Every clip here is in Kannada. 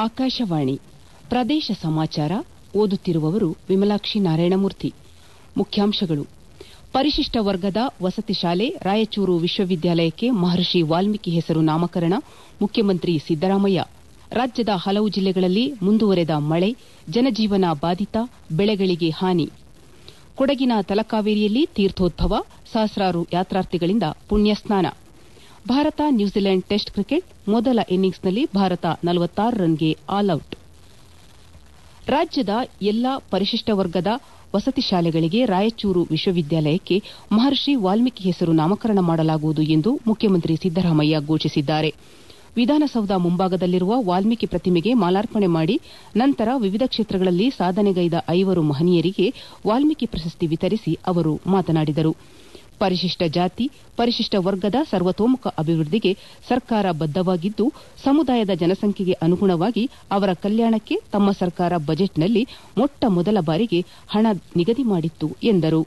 ಆಕಾಶವಾಣಿ ಪ್ರದೇಶ ಸಮಾಚಾರ ಓದುತ್ತಿರುವವರು ವಿಮಲಾಕ್ಷಿ ನಾರಾಯಣಮೂರ್ತಿ ಮುಖ್ಯಾಂಶಗಳು ಪರಿಶಿಷ್ಟ ವರ್ಗದ ವಸತಿ ಶಾಲೆ ರಾಯಚೂರು ವಿಶ್ವವಿದ್ಯಾಲಯಕ್ಕೆ ಮಹರ್ಷಿ ವಾಲ್ಮೀಕಿ ಹೆಸರು ನಾಮಕರಣ ಮುಖ್ಯಮಂತ್ರಿ ಸಿದ್ದರಾಮಯ್ಯ ರಾಜ್ಯದ ಹಲವು ಜಿಲ್ಲೆಗಳಲ್ಲಿ ಮುಂದುವರೆದ ಮಳೆ ಜನಜೀವನ ಬಾಧಿತ ಬೆಳೆಗಳಿಗೆ ಹಾನಿ ಕೊಡಗಿನ ತಲಕಾವೇರಿಯಲ್ಲಿ ತೀರ್ಥೋದ್ಭವ ಸಹಸ್ರಾರು ಯಾತ್ರಾರ್ಥಿಗಳಿಂದ ಪುಣ್ಯಸ್ನಾನ ಭಾರತ ನ್ಯೂಜಿಲೆಂಡ್ ಟೆಸ್ಟ್ ಕ್ರಿಕೆಟ್ ಮೊದಲ ಇನ್ನಿಂಗ್ಸ್ನಲ್ಲಿ ಭಾರತ ರನ್ಗೆ ಆಲ್ಔಟ್ ರಾಜ್ಯದ ಎಲ್ಲಾ ಪರಿಶಿಷ್ಟ ವರ್ಗದ ವಸತಿ ಶಾಲೆಗಳಿಗೆ ರಾಯಚೂರು ವಿಶ್ವವಿದ್ಯಾಲಯಕ್ಕೆ ಮಹರ್ಷಿ ವಾಲ್ಮೀಕಿ ಹೆಸರು ನಾಮಕರಣ ಮಾಡಲಾಗುವುದು ಎಂದು ಮುಖ್ಯಮಂತ್ರಿ ಸಿದ್ದರಾಮಯ್ಯ ಘೋಷಿಸಿದ್ದಾರೆ ವಿಧಾನಸೌಧ ಮುಂಭಾಗದಲ್ಲಿರುವ ವಾಲ್ಮೀಕಿ ಪ್ರತಿಮೆಗೆ ಮಾಲಾರ್ಪಣೆ ಮಾಡಿ ನಂತರ ವಿವಿಧ ಕ್ಷೇತ್ರಗಳಲ್ಲಿ ಸಾಧನೆಗೈದ ಐವರು ಮಹನೀಯರಿಗೆ ವಾಲ್ಮೀಕಿ ಪ್ರಶಸ್ತಿ ವಿತರಿಸಿ ಅವರು ಮಾತನಾಡಿದರು ಪರಿಶಿಷ್ಟ ಜಾತಿ ಪರಿಶಿಷ್ಟ ವರ್ಗದ ಸರ್ವತೋಮುಖ ಅಭಿವೃದ್ದಿಗೆ ಸರ್ಕಾರ ಬದ್ದವಾಗಿದ್ದು ಸಮುದಾಯದ ಜನಸಂಖ್ಯೆಗೆ ಅನುಗುಣವಾಗಿ ಅವರ ಕಲ್ಯಾಣಕ್ಕೆ ತಮ್ಮ ಸರ್ಕಾರ ಬಜೆಟ್ನಲ್ಲಿ ಮೊಟ್ಟ ಮೊದಲ ಬಾರಿಗೆ ಹಣ ನಿಗದಿ ಮಾಡಿತ್ತು ಎಂದರು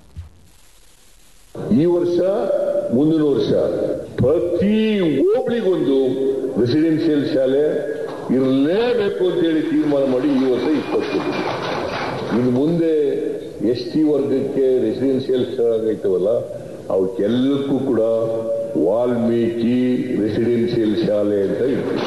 ಈ ವರ್ಷ ಮುಂದಿನ ವರ್ಷ ಪ್ರತಿ ಹೋಬಳಿಗೊಂದು ರೆಸಿಡೆನ್ಷಿಯಲ್ ಶಾಲೆ ಇರಲೇಬೇಕು ಅಂತೇಳಿ ತೀರ್ಮಾನ ಮಾಡಿ ಈ ವರ್ಷ ಇಪ್ಪತ್ತು ಇನ್ನು ಮುಂದೆ ಎಸ್ ಟಿ ವರ್ಗಕ್ಕೆ ರೆಸಿಡೆನ್ಷಿಯಲ್ ಶಾಲೆಗಳೈತವಲ್ಲ ಅವಕ್ಕೆಲ್ಲಕ್ಕೂ ಕೂಡ ವಾಲ್ಮೀಕಿ ರೆಸಿಡೆನ್ಷಿಯಲ್ ಶಾಲೆ ಅಂತ ಇರ್ತದೆ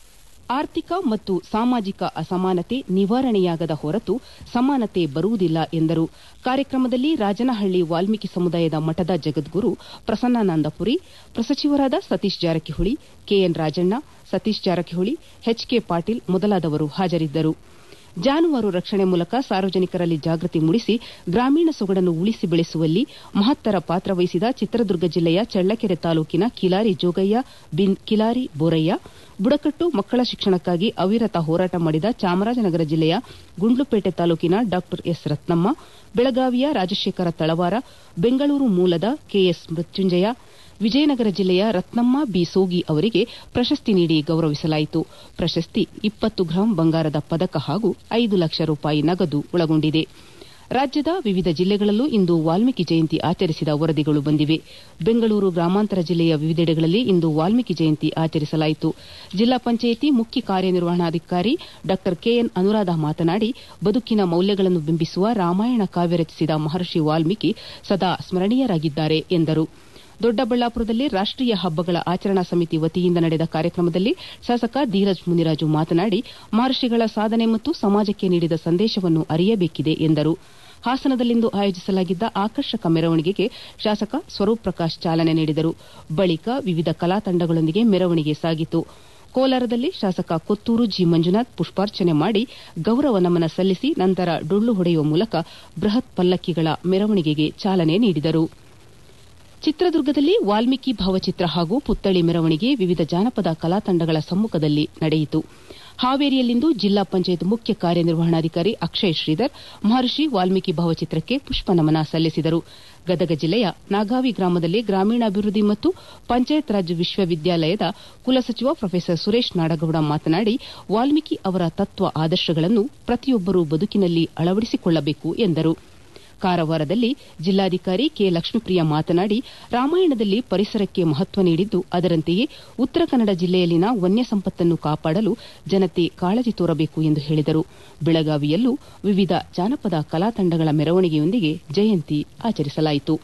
ಆರ್ಥಿಕ ಮತ್ತು ಸಾಮಾಜಿಕ ಅಸಮಾನತೆ ನಿವಾರಣೆಯಾಗದ ಹೊರತು ಸಮಾನತೆ ಬರುವುದಿಲ್ಲ ಎಂದರು ಕಾರ್ಯಕ್ರಮದಲ್ಲಿ ರಾಜನಹಳ್ಳಿ ವಾಲ್ಮೀಕಿ ಸಮುದಾಯದ ಮಠದ ಜಗದ್ಗುರು ಪ್ರಸನ್ನಾನಂದಪುರಿ ಪ್ರಸಚಿವರಾದ ಸತೀಶ್ ಜಾರಕಿಹೊಳಿ ಕೆಎನ್ ರಾಜಣ್ಣ ಸತೀಶ್ ಜಾರಕಿಹೊಳಿ ಎಚ್ಕೆ ಪಾಟೀಲ್ ಮೊದಲಾದವರು ಹಾಜರಿದ್ದರು ಜಾನುವಾರು ರಕ್ಷಣೆ ಮೂಲಕ ಸಾರ್ವಜನಿಕರಲ್ಲಿ ಜಾಗೃತಿ ಮೂಡಿಸಿ ಗ್ರಾಮೀಣ ಸೊಗಡನ್ನು ಉಳಿಸಿ ಬೆಳೆಸುವಲ್ಲಿ ಮಹತ್ತರ ಪಾತ್ರ ವಹಿಸಿದ ಚಿತ್ರದುರ್ಗ ಜಿಲ್ಲೆಯ ಚಳ್ಳಕೆರೆ ತಾಲೂಕಿನ ಕಿಲಾರಿ ಜೋಗಯ್ಯ ಬಿನ್ ಕಿಲಾರಿ ಬೋರಯ್ಯ ಬುಡಕಟ್ಟು ಮಕ್ಕಳ ಶಿಕ್ಷಣಕ್ಕಾಗಿ ಅವಿರತ ಹೋರಾಟ ಮಾಡಿದ ಚಾಮರಾಜನಗರ ಜಿಲ್ಲೆಯ ಗುಂಡ್ಲುಪೇಟೆ ತಾಲೂಕಿನ ಡಾ ಎಸ್ ರತ್ನಮ್ಮ ಬೆಳಗಾವಿಯ ರಾಜಶೇಖರ ತಳವಾರ ಬೆಂಗಳೂರು ಮೂಲದ ಕೆಎಸ್ ಮೃತ್ಯುಂಜಯ ವಿಜಯನಗರ ಜಿಲ್ಲೆಯ ರತ್ನಮ್ಮ ಬಿ ಸೋಗಿ ಅವರಿಗೆ ಪ್ರಶಸ್ತಿ ನೀಡಿ ಗೌರವಿಸಲಾಯಿತು ಪ್ರಶಸ್ತಿ ಇಪ್ಪತ್ತು ಗ್ರಾಂ ಬಂಗಾರದ ಪದಕ ಹಾಗೂ ಐದು ಲಕ್ಷ ರೂಪಾಯಿ ನಗದು ಒಳಗೊಂಡಿದೆ ರಾಜ್ಯದ ವಿವಿಧ ಜಿಲ್ಲೆಗಳಲ್ಲೂ ಇಂದು ವಾಲ್ಮೀಕಿ ಜಯಂತಿ ಆಚರಿಸಿದ ವರದಿಗಳು ಬಂದಿವೆ ಬೆಂಗಳೂರು ಗ್ರಾಮಾಂತರ ಜಿಲ್ಲೆಯ ವಿವಿಧೆಡೆಗಳಲ್ಲಿ ಇಂದು ವಾಲ್ಮೀಕಿ ಜಯಂತಿ ಆಚರಿಸಲಾಯಿತು ಜಿಲ್ಲಾ ಪಂಚಾಯಿತಿ ಮುಖ್ಯ ಕಾರ್ಯನಿರ್ವಹಣಾಧಿಕಾರಿ ಡಾ ಕೆಎನ್ ಅನುರಾಧ ಮಾತನಾಡಿ ಬದುಕಿನ ಮೌಲ್ಯಗಳನ್ನು ಬಿಂಬಿಸುವ ರಾಮಾಯಣ ಕಾವ್ಯ ರಚಿಸಿದ ಮಹರ್ಷಿ ವಾಲ್ಮೀಕಿ ಸದಾ ಸ್ಮರಣೀಯರಾಗಿದ್ದಾರೆ ಎಂದರು ದೊಡ್ಡಬಳ್ಳಾಪುರದಲ್ಲಿ ರಾಷ್ಟೀಯ ಹಬ್ಬಗಳ ಆಚರಣಾ ಸಮಿತಿ ವತಿಯಿಂದ ನಡೆದ ಕಾರ್ಯಕ್ರಮದಲ್ಲಿ ಶಾಸಕ ಧೀರಜ್ ಮುನಿರಾಜು ಮಾತನಾಡಿ ಮಹರ್ಷಿಗಳ ಸಾಧನೆ ಮತ್ತು ಸಮಾಜಕ್ಕೆ ನೀಡಿದ ಸಂದೇಶವನ್ನು ಅರಿಯಬೇಕಿದೆ ಎಂದರು ಹಾಸನದಲ್ಲಿಂದು ಆಯೋಜಿಸಲಾಗಿದ್ದ ಆಕರ್ಷಕ ಮೆರವಣಿಗೆಗೆ ಶಾಸಕ ಸ್ವರೂಪ್ ಪ್ರಕಾಶ್ ಚಾಲನೆ ನೀಡಿದರು ಬಳಿಕ ವಿವಿಧ ಕಲಾ ತಂಡಗಳೊಂದಿಗೆ ಮೆರವಣಿಗೆ ಸಾಗಿತು ಕೋಲಾರದಲ್ಲಿ ಶಾಸಕ ಕೊತ್ತೂರು ಜಿ ಮಂಜುನಾಥ್ ಪುಷ್ಪಾರ್ಚನೆ ಮಾಡಿ ಗೌರವ ನಮನ ಸಲ್ಲಿಸಿ ನಂತರ ಡೊಳ್ಳು ಹೊಡೆಯುವ ಮೂಲಕ ಬೃಹತ್ ಪಲ್ಲಕ್ಕಿಗಳ ಮೆರವಣಿಗೆಗೆ ಚಾಲನೆ ನೀಡಿದರು ಚಿತ್ರದುರ್ಗದಲ್ಲಿ ವಾಲ್ಮೀಕಿ ಭಾವಚಿತ್ರ ಹಾಗೂ ಪುತ್ಥಳಿ ಮೆರವಣಿಗೆ ವಿವಿಧ ಜಾನಪದ ಕಲಾ ತಂಡಗಳ ಸಮ್ಮುಖದಲ್ಲಿ ನಡೆಯಿತು ಹಾವೇರಿಯಲ್ಲಿಂದು ಜಿಲ್ಲಾ ಪಂಚಾಯತ್ ಮುಖ್ಯ ಕಾರ್ಯನಿರ್ವಹಣಾಧಿಕಾರಿ ಅಕ್ಷಯ್ ಶ್ರೀಧರ್ ಮಹರ್ಷಿ ವಾಲ್ಮೀಕಿ ಭಾವಚಿತ್ರಕ್ಕೆ ಪುಷ್ಪನಮನ ಸಲ್ಲಿಸಿದರು ಗದಗ ಜಿಲ್ಲೆಯ ನಾಗಾವಿ ಗ್ರಾಮದಲ್ಲಿ ಗ್ರಾಮೀಣಾಭಿವೃದ್ಧಿ ಮತ್ತು ಪಂಚಾಯತ್ ರಾಜ್ ವಿಶ್ವವಿದ್ಯಾಲಯದ ಕುಲಸಚಿವ ಪ್ರೊಫೆಸರ್ ಸುರೇಶ್ ನಾಡಗೌಡ ಮಾತನಾಡಿ ವಾಲ್ಮೀಕಿ ಅವರ ತತ್ವ ಆದರ್ಶಗಳನ್ನು ಪ್ರತಿಯೊಬ್ಬರೂ ಬದುಕಿನಲ್ಲಿ ಅಳವಡಿಸಿಕೊಳ್ಳಬೇಕು ಎಂದರು ಕಾರವಾರದಲ್ಲಿ ಜಿಲ್ಲಾಧಿಕಾರಿ ಕೆ ಲಕ್ಷ್ಮೀಪ್ರಿಯ ಮಾತನಾಡಿ ರಾಮಾಯಣದಲ್ಲಿ ಪರಿಸರಕ್ಕೆ ಮಹತ್ವ ನೀಡಿದ್ದು ಅದರಂತೆಯೇ ಉತ್ತರ ಕನ್ನಡ ಜಿಲ್ಲೆಯಲ್ಲಿನ ವನ್ಯ ಸಂಪತ್ತನ್ನು ಕಾಪಾಡಲು ಜನತೆ ಕಾಳಜಿ ತೋರಬೇಕು ಎಂದು ಹೇಳಿದರು ಬೆಳಗಾವಿಯಲ್ಲೂ ವಿವಿಧ ಜಾನಪದ ಕಲಾ ತಂಡಗಳ ಮೆರವಣಿಗೆಯೊಂದಿಗೆ ಜಯಂತಿ ಆಚರಿಸಲಾಯಿತು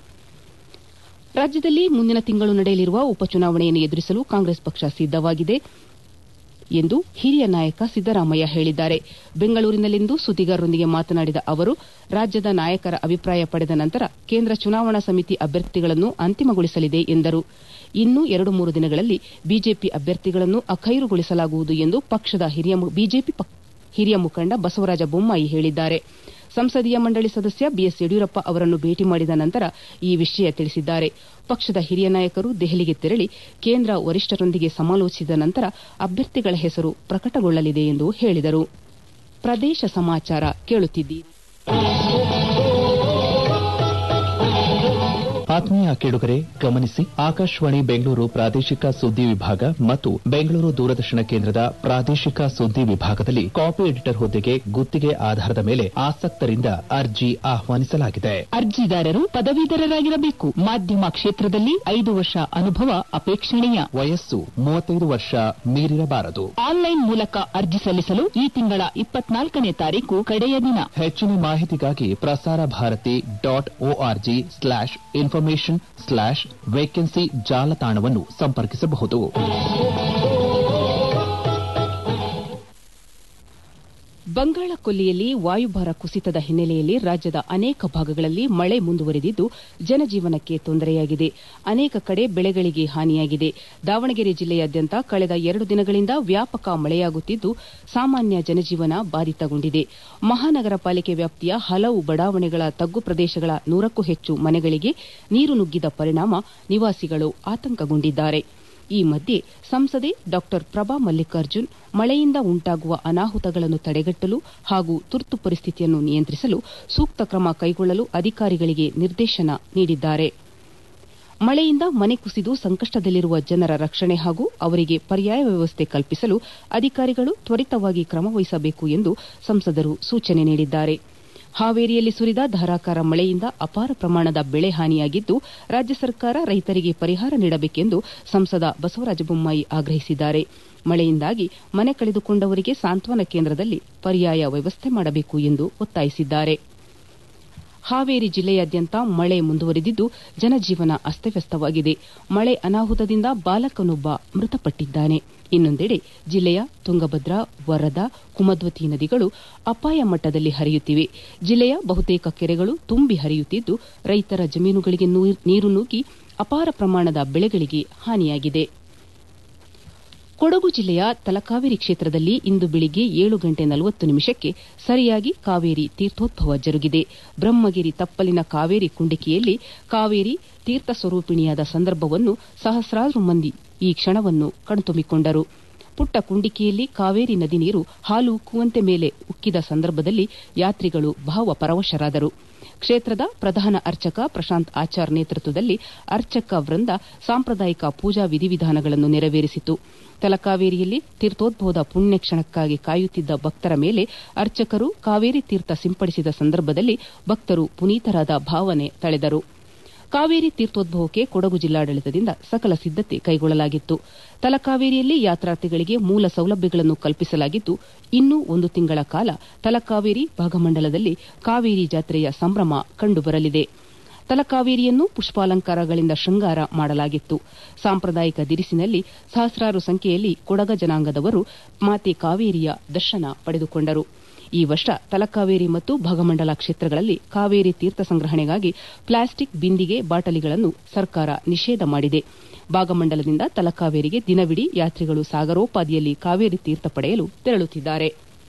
ರಾಜ್ಯದಲ್ಲಿ ಮುಂದಿನ ತಿಂಗಳು ನಡೆಯಲಿರುವ ಉಪಚುನಾವಣೆಯನ್ನು ಎದುರಿಸಲು ಕಾಂಗ್ರೆಸ್ ಪಕ್ಷ ಸಿದ್ದವಾಗಿದೆ ಎಂದು ಹಿರಿಯ ನಾಯಕ ಸಿದ್ದರಾಮಯ್ಯ ಹೇಳಿದ್ದಾರೆ ಬೆಂಗಳೂರಿನಲ್ಲಿಂದು ಸುದ್ದಿಗಾರರೊಂದಿಗೆ ಮಾತನಾಡಿದ ಅವರು ರಾಜ್ಯದ ನಾಯಕರ ಅಭಿಪ್ರಾಯ ಪಡೆದ ನಂತರ ಕೇಂದ್ರ ಚುನಾವಣಾ ಸಮಿತಿ ಅಭ್ಯರ್ಥಿಗಳನ್ನು ಅಂತಿಮಗೊಳಿಸಲಿದೆ ಎಂದರು ಇನ್ನು ಎರಡು ಮೂರು ದಿನಗಳಲ್ಲಿ ಬಿಜೆಪಿ ಅಭ್ಯರ್ಥಿಗಳನ್ನು ಅಖೈರುಗೊಳಿಸಲಾಗುವುದು ಎಂದು ಪಕ್ಷದ ಬಿಜೆಪಿ ಹಿರಿಯ ಮುಖಂಡ ಬಸವರಾಜ ಬೊಮ್ಮಾಯಿ ಹೇಳಿದ್ದಾರೆ ಸಂಸದೀಯ ಮಂಡಳಿ ಸದಸ್ಯ ಬಿಎಸ್ ಯಡಿಯೂರಪ್ಪ ಅವರನ್ನು ಭೇಟಿ ಮಾಡಿದ ನಂತರ ಈ ವಿಷಯ ತಿಳಿಸಿದ್ದಾರೆ ಪಕ್ಷದ ಹಿರಿಯ ನಾಯಕರು ದೆಹಲಿಗೆ ತೆರಳಿ ಕೇಂದ್ರ ವರಿಷ್ಠರೊಂದಿಗೆ ಸಮಾಲೋಚಿಸಿದ ನಂತರ ಅಭ್ಯರ್ಥಿಗಳ ಹೆಸರು ಪ್ರಕಟಗೊಳ್ಳಲಿದೆ ಎಂದು ಹೇಳಿದರು ಪ್ರದೇಶ ಸಮಾಚಾರ ಕೇಳುತ್ತಿದ್ದೀರಿ ಆತ್ಮೀಯ ಕೇಳುಗರೆ ಗಮನಿಸಿ ಆಕಾಶವಾಣಿ ಬೆಂಗಳೂರು ಪ್ರಾದೇಶಿಕ ಸುದ್ದಿ ವಿಭಾಗ ಮತ್ತು ಬೆಂಗಳೂರು ದೂರದರ್ಶನ ಕೇಂದ್ರದ ಪ್ರಾದೇಶಿಕ ಸುದ್ದಿ ವಿಭಾಗದಲ್ಲಿ ಕಾಪಿ ಎಡಿಟರ್ ಹುದ್ದೆಗೆ ಗುತ್ತಿಗೆ ಆಧಾರದ ಮೇಲೆ ಆಸಕ್ತರಿಂದ ಅರ್ಜಿ ಆಹ್ವಾನಿಸಲಾಗಿದೆ ಅರ್ಜಿದಾರರು ಪದವೀಧರರಾಗಿರಬೇಕು ಮಾಧ್ಯಮ ಕ್ಷೇತ್ರದಲ್ಲಿ ಐದು ವರ್ಷ ಅನುಭವ ಅಪೇಕ್ಷಣೀಯ ವಯಸ್ಸು ಮೂವತ್ತೈದು ವರ್ಷ ಮೀರಿರಬಾರದು ಆನ್ಲೈನ್ ಮೂಲಕ ಅರ್ಜಿ ಸಲ್ಲಿಸಲು ಈ ತಿಂಗಳ ಇಪ್ಪತ್ನಾಲ್ಕನೇ ತಾರೀಕು ಕಡೆಯ ದಿನ ಹೆಚ್ಚಿನ ಮಾಹಿತಿಗಾಗಿ Prasar Bharati dot O R G slash information slash vacancy ಜಾಲತಾಣವನ್ನು ಸಂಪರ್ಕಿಸಬಹುದು ಬಂಗಾಳ ಕೊಲ್ಲಿಯಲ್ಲಿ ವಾಯುಭಾರ ಕುಸಿತದ ಹಿನ್ನೆಲೆಯಲ್ಲಿ ರಾಜ್ಯದ ಅನೇಕ ಭಾಗಗಳಲ್ಲಿ ಮಳೆ ಮುಂದುವರೆದಿದ್ದು ಜನಜೀವನಕ್ಕೆ ತೊಂದರೆಯಾಗಿದೆ ಅನೇಕ ಕಡೆ ಬೆಳೆಗಳಿಗೆ ಹಾನಿಯಾಗಿದೆ ದಾವಣಗೆರೆ ಜಿಲ್ಲೆಯಾದ್ಯಂತ ಕಳೆದ ಎರಡು ದಿನಗಳಿಂದ ವ್ಯಾಪಕ ಮಳೆಯಾಗುತ್ತಿದ್ದು ಸಾಮಾನ್ಯ ಜನಜೀವನ ಬಾಧಿತಗೊಂಡಿದೆ ಮಹಾನಗರ ಪಾಲಿಕೆ ವ್ಯಾಪ್ತಿಯ ಹಲವು ಬಡಾವಣೆಗಳ ತಗ್ಗು ಪ್ರದೇಶಗಳ ನೂರಕ್ಕೂ ಹೆಚ್ಚು ಮನೆಗಳಿಗೆ ನೀರು ನುಗ್ಗಿದ ಪರಿಣಾಮ ನಿವಾಸಿಗಳು ಆತಂಕಗೊಂಡಿದ್ದಾರೆ ಈ ಮಧ್ಯೆ ಸಂಸದೆ ಡಾ ಪ್ರಭಾ ಮಲ್ಲಿಕಾರ್ಜುನ್ ಮಳೆಯಿಂದ ಉಂಟಾಗುವ ಅನಾಹುತಗಳನ್ನು ತಡೆಗಟ್ಟಲು ಹಾಗೂ ತುರ್ತು ಪರಿಸ್ಥಿತಿಯನ್ನು ನಿಯಂತ್ರಿಸಲು ಸೂಕ್ತ ಕ್ರಮ ಕೈಗೊಳ್ಳಲು ಅಧಿಕಾರಿಗಳಿಗೆ ನಿರ್ದೇಶನ ನೀಡಿದ್ದಾರೆ ಮಳೆಯಿಂದ ಮನೆ ಕುಸಿದು ಸಂಕಷ್ಟದಲ್ಲಿರುವ ಜನರ ರಕ್ಷಣೆ ಹಾಗೂ ಅವರಿಗೆ ಪರ್ಯಾಯ ವ್ಯವಸ್ಥೆ ಕಲ್ಪಿಸಲು ಅಧಿಕಾರಿಗಳು ತ್ವರಿತವಾಗಿ ಕ್ರಮ ವಹಿಸಬೇಕು ಎಂದು ಸಂಸದರು ಸೂಚನೆ ನೀಡಿದ್ದಾರೆ ಹಾವೇರಿಯಲ್ಲಿ ಸುರಿದ ಧಾರಾಕಾರ ಮಳೆಯಿಂದ ಅಪಾರ ಪ್ರಮಾಣದ ಬೆಳೆ ಹಾನಿಯಾಗಿದ್ದು ರಾಜ್ಯ ಸರ್ಕಾರ ರೈತರಿಗೆ ಪರಿಹಾರ ನೀಡಬೇಕೆಂದು ಸಂಸದ ಬಸವರಾಜ ಬೊಮ್ಮಾಯಿ ಆಗ್ರಹಿಸಿದ್ದಾರೆ ಮಳೆಯಿಂದಾಗಿ ಮನೆ ಕಳೆದುಕೊಂಡವರಿಗೆ ಸಾಂತ್ವನ ಕೇಂದ್ರದಲ್ಲಿ ಪರ್ಯಾಯ ವ್ಯವಸ್ಥೆ ಮಾಡಬೇಕು ಎಂದು ಒತ್ತಾಯಿಸಿದ್ದಾರೆ ಹಾವೇರಿ ಜಿಲ್ಲೆಯಾದ್ಯಂತ ಮಳೆ ಮುಂದುವರೆದಿದ್ದು ಜನಜೀವನ ಅಸ್ತವ್ಯಸ್ತವಾಗಿದೆ ಮಳೆ ಅನಾಹುತದಿಂದ ಬಾಲಕನೊಬ್ಬ ಮೃತಪಟ್ಟಿದ್ದಾನೆ ಇನ್ನೊಂದೆಡೆ ಜಿಲ್ಲೆಯ ತುಂಗಭದ್ರಾ ವರದಾ ಕುಮದ್ವತಿ ನದಿಗಳು ಅಪಾಯ ಮಟ್ಟದಲ್ಲಿ ಹರಿಯುತ್ತಿವೆ ಜಿಲ್ಲೆಯ ಬಹುತೇಕ ಕೆರೆಗಳು ತುಂಬಿ ಹರಿಯುತ್ತಿದ್ದು ರೈತರ ಜಮೀನುಗಳಿಗೆ ನೀರು ನುಗ್ಗಿ ಅಪಾರ ಪ್ರಮಾಣದ ಬೆಳೆಗಳಿಗೆ ಹಾನಿಯಾಗಿದೆ ಕೊಡಗು ಜಿಲ್ಲೆಯ ತಲಕಾವೇರಿ ಕ್ಷೇತ್ರದಲ್ಲಿ ಇಂದು ಬೆಳಿಗ್ಗೆ ಏಳು ಗಂಟೆ ನಲವತ್ತು ನಿಮಿಷಕ್ಕೆ ಸರಿಯಾಗಿ ಕಾವೇರಿ ತೀರ್ಥೋದ್ಭವ ಜರುಗಿದೆ ಬ್ರಹ್ಮಗಿರಿ ತಪ್ಪಲಿನ ಕಾವೇರಿ ಕುಂಡಿಕೆಯಲ್ಲಿ ಕಾವೇರಿ ತೀರ್ಥ ಸ್ವರೂಪಿಣಿಯಾದ ಸಂದರ್ಭವನ್ನು ಸಹಸ್ರಾರು ಮಂದಿ ಈ ಕ್ಷಣವನ್ನು ಕಣ್ತುಂಬಿಕೊಂಡರು ಪುಟ್ಟ ಕುಂಡಿಕೆಯಲ್ಲಿ ಕಾವೇರಿ ನದಿ ನೀರು ಹಾಲು ಉಕ್ಕುವಂತೆ ಮೇಲೆ ಉಕ್ಕಿದ ಸಂದರ್ಭದಲ್ಲಿ ಯಾತ್ರಿಗಳು ಭಾವಪರವಶರಾದರು ಕ್ಷೇತ್ರದ ಪ್ರಧಾನ ಅರ್ಚಕ ಪ್ರಶಾಂತ್ ಆಚಾರ್ ನೇತೃತ್ವದಲ್ಲಿ ಅರ್ಚಕ ವೃಂದ ಸಾಂಪ್ರದಾಯಿಕ ಪೂಜಾ ವಿಧಿವಿಧಾನಗಳನ್ನು ನೆರವೇರಿಸಿತು ತಲಕಾವೇರಿಯಲ್ಲಿ ತೀರ್ಥೋದ್ಭವದ ಪುಣ್ಯ ಕ್ಷಣಕ್ಕಾಗಿ ಕಾಯುತ್ತಿದ್ದ ಭಕ್ತರ ಮೇಲೆ ಅರ್ಚಕರು ಕಾವೇರಿ ತೀರ್ಥ ಸಿಂಪಡಿಸಿದ ಸಂದರ್ಭದಲ್ಲಿ ಭಕ್ತರು ಪುನೀತರಾದ ಭಾವನೆ ತಳೆದರು ಕಾವೇರಿ ತೀರ್ಥೋದ್ಭವಕ್ಕೆ ಕೊಡಗು ಜಿಲ್ಲಾಡಳಿತದಿಂದ ಸಕಲ ಸಿದ್ದತೆ ಕೈಗೊಳ್ಳಲಾಗಿತ್ತು ತಲಕಾವೇರಿಯಲ್ಲಿ ಯಾತ್ರಾರ್ಥಿಗಳಿಗೆ ಮೂಲ ಸೌಲಭ್ಯಗಳನ್ನು ಕಲ್ಪಿಸಲಾಗಿದ್ದು ಇನ್ನೂ ಒಂದು ತಿಂಗಳ ಕಾಲ ತಲಕಾವೇರಿ ಭಾಗಮಂಡಲದಲ್ಲಿ ಕಾವೇರಿ ಜಾತ್ರೆಯ ಸಂಭ್ರಮ ಕಂಡುಬರಲಿದೆ ತಲಕಾವೇರಿಯನ್ನು ಪುಷ್ಪಾಲಂಕಾರಗಳಿಂದ ಶೃಂಗಾರ ಮಾಡಲಾಗಿತ್ತು ಸಾಂಪ್ರದಾಯಿಕ ದಿರಿಸಿನಲ್ಲಿ ಸಹಸ್ರಾರು ಸಂಖ್ಯೆಯಲ್ಲಿ ಕೊಡಗ ಜನಾಂಗದವರು ಮಾತೆ ಕಾವೇರಿಯ ದರ್ಶನ ಪಡೆದುಕೊಂಡರು ಈ ವರ್ಷ ತಲಕಾವೇರಿ ಮತ್ತು ಭಾಗಮಂಡಲ ಕ್ಷೇತ್ರಗಳಲ್ಲಿ ಕಾವೇರಿ ತೀರ್ಥ ಸಂಗ್ರಹಣೆಗಾಗಿ ಪ್ಲಾಸ್ಟಿಕ್ ಬಿಂದಿಗೆ ಬಾಟಲಿಗಳನ್ನು ಸರ್ಕಾರ ನಿಷೇಧ ಮಾಡಿದೆ ಭಾಗಮಂಡಲದಿಂದ ತಲಕಾವೇರಿಗೆ ದಿನವಿಡೀ ಯಾತ್ರಿಗಳು ಸಾಗರೋಪಾದಿಯಲ್ಲಿ ಕಾವೇರಿ ತೀರ್ಥ ಪಡೆಯಲು ತೆರಳುತ್ತಿದ್ದಾರೆ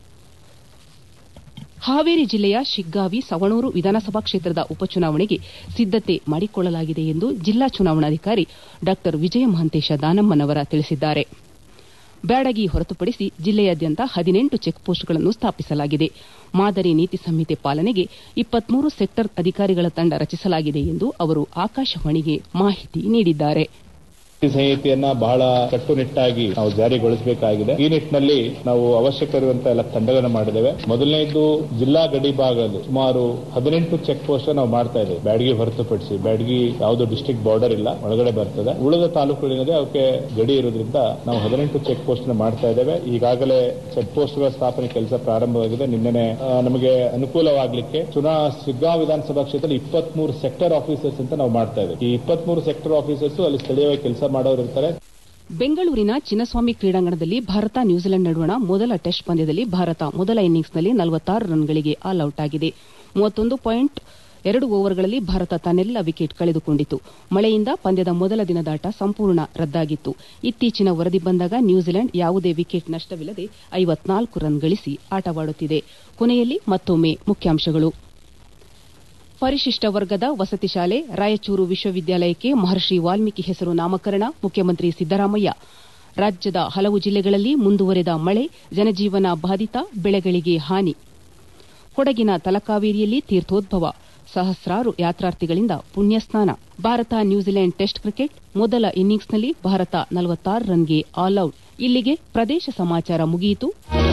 ಹಾವೇರಿ ಜಿಲ್ಲೆಯ ಶಿಗ್ಗಾವಿ ಸವಣೂರು ವಿಧಾನಸಭಾ ಕ್ಷೇತ್ರದ ಉಪಚುನಾವಣೆಗೆ ಸಿದ್ದತೆ ಮಾಡಿಕೊಳ್ಳಲಾಗಿದೆ ಎಂದು ಜಿಲ್ಲಾ ಚುನಾವಣಾಧಿಕಾರಿ ಡಾ ವಿಜಯ ಮಹಂತೇಶ ದಾನಮ್ಮನವರ ತಿಳಿಸಿದ್ದಾರೆ ಬ್ಯಾಡಗಿ ಹೊರತುಪಡಿಸಿ ಜಿಲ್ಲೆಯಾದ್ಯಂತ ಹದಿನೆಂಟು ಚೆಕ್ಪೋಸ್ಟ್ಗಳನ್ನು ಸ್ಥಾಪಿಸಲಾಗಿದೆ ಮಾದರಿ ನೀತಿ ಸಂಹಿತೆ ಪಾಲನೆಗೆ ಇಪ್ಪತ್ಮೂರು ಸೆಕ್ಟರ್ ಅಧಿಕಾರಿಗಳ ತಂಡ ರಚಿಸಲಾಗಿದೆ ಎಂದು ಅವರು ಆಕಾಶವಾಣಿಗೆ ಮಾಹಿತಿ ನೀಡಿದ್ದಾರೆ ಸಂಹಿತೆಯನ್ನ ಬಹಳ ಕಟ್ಟುನಿಟ್ಟಾಗಿ ನಾವು ಜಾರಿಗೊಳಿಸಬೇಕಾಗಿದೆ ಈ ನಿಟ್ಟಿನಲ್ಲಿ ನಾವು ಅವಶ್ಯಕ ಇರುವಂತಹ ಎಲ್ಲ ತಂಡಗಳನ್ನು ಮಾಡಿದ್ದೇವೆ ಮೊದಲನೇದು ಜಿಲ್ಲಾ ಗಡಿ ಭಾಗದಲ್ಲಿ ಸುಮಾರು ಹದಿನೆಂಟು ಚೆಕ್ ಪೋಸ್ಟ್ ನಾವು ಮಾಡ್ತಾ ಇದ್ದೇವೆ ಬ್ಯಾಡಗಿ ಹೊರತುಪಡಿಸಿ ಬ್ಯಾಡಗಿ ಯಾವುದು ಡಿಸ್ಟ್ರಿಕ್ಟ್ ಬಾರ್ಡರ್ ಇಲ್ಲ ಒಳಗಡೆ ಬರ್ತದೆ ಉಳಿದ ತಾಲೂಕುಗಳಿದೆ ಅವಕ್ಕೆ ಗಡಿ ಇರೋದ್ರಿಂದ ನಾವು ಹದಿನೆಂಟು ಚೆಕ್ ಪೋಸ್ಟ್ ಮಾಡ್ತಾ ಇದ್ದೇವೆ ಈಗಾಗಲೇ ಚೆಕ್ ಪೋಸ್ಟ್ಗಳ ಸ್ಥಾಪನೆ ಕೆಲಸ ಪ್ರಾರಂಭವಾಗಿದೆ ನಿನ್ನೆ ನಮಗೆ ಅನುಕೂಲವಾಗಲಿಕ್ಕೆ ಚುನಾ ಶಿಗ್ಗಾಂವ್ ವಿಧಾನಸಭಾ ಕ್ಷೇತ್ರದಲ್ಲಿ ಇಪ್ಪತ್ಮೂರು ಸೆಕ್ಟರ್ ಆಫೀಸರ್ಸ್ ಅಂತ ನಾವು ಮಾಡ್ತಾ ಇದ್ದೇವೆ ಈ ಇಪ್ಪತ್ಮೂರು ಸೆಕ್ಟರ್ ಆಫೀಸರ್ಸ್ ಅಲ್ಲಿ ಸ್ಥಳೀಯವಾಗಿ ಕೆಲಸ ಮಾಡೋರು ಇರ್ತಾರೆ ಬೆಂಗಳೂರಿನ ಚಿನ್ನಸ್ವಾಮಿ ಕ್ರೀಡಾಂಗಣದಲ್ಲಿ ಭಾರತ ನ್ಯೂಜಿಲೆಂಡ್ ನಡುವಣ ಮೊದಲ ಟೆಸ್ಟ್ ಪಂದ್ಯದಲ್ಲಿ ಭಾರತ ಮೊದಲ ಇನ್ನಿಂಗ್ಸ್ನಲ್ಲಿ ನಲವತ್ತಾರು ರನ್ಗಳಿಗೆ ಆಲ್ಔಟ್ ಆಗಿದೆ ಮೂವತ್ತೊಂದು ಪಾಯಿಂಟ್ ಎರಡು ಓವರ್ಗಳಲ್ಲಿ ಭಾರತ ತನ್ನೆಲ್ಲ ವಿಕೆಟ್ ಕಳೆದುಕೊಂಡಿತು ಮಳೆಯಿಂದ ಪಂದ್ಯದ ಮೊದಲ ದಿನದಾಟ ಸಂಪೂರ್ಣ ರದ್ದಾಗಿತ್ತು ಇತ್ತೀಚಿನ ವರದಿ ಬಂದಾಗ ನ್ಯೂಜಿಲೆಂಡ್ ಯಾವುದೇ ವಿಕೆಟ್ ನಷ್ಟವಿಲ್ಲದೆ ಐವತ್ನಾಲ್ಕು ರನ್ ಗಳಿಸಿ ಆಟವಾಡುತ್ತಿದೆ ಕೊನೆಯಲ್ಲಿ ಮತ್ತೊಮ್ಮೆ ಮುಖ್ಯಾಂಶಗಳು ಪರಿಶಿಷ್ಟ ವರ್ಗದ ವಸತಿ ಶಾಲೆ ರಾಯಚೂರು ವಿಶ್ವವಿದ್ಯಾಲಯಕ್ಕೆ ಮಹರ್ಷಿ ವಾಲ್ಮೀಕಿ ಹೆಸರು ನಾಮಕರಣ ಮುಖ್ಯಮಂತ್ರಿ ಸಿದ್ದರಾಮಯ್ಯ ರಾಜ್ಯದ ಹಲವು ಜಿಲ್ಲೆಗಳಲ್ಲಿ ಮುಂದುವರೆದ ಮಳೆ ಜನಜೀವನ ಬಾಧಿತ ಬೆಳೆಗಳಿಗೆ ಹಾನಿ ಕೊಡಗಿನ ತಲಕಾವೇರಿಯಲ್ಲಿ ತೀರ್ಥೋದ್ಭವ ಸಹಸ್ರಾರು ಯಾತ್ರಾರ್ಥಿಗಳಿಂದ ಪುಣ್ಯಸ್ನಾನ ಭಾರತ ನ್ಯೂಜಿಲೆಂಡ್ ಟೆಸ್ಟ್ ಕ್ರಿಕೆಟ್ ಮೊದಲ ಇನ್ನಿಂಗ್ಸ್ನಲ್ಲಿ ಭಾರತ ನಲವತ್ತಾರು ರನ್ಗೆ ಆಲ್ಔಟ್ ಇಲ್ಲಿಗೆ ಪ್ರದೇಶ ಸಮಾಚಾರ ಮುಗಿಯಿತು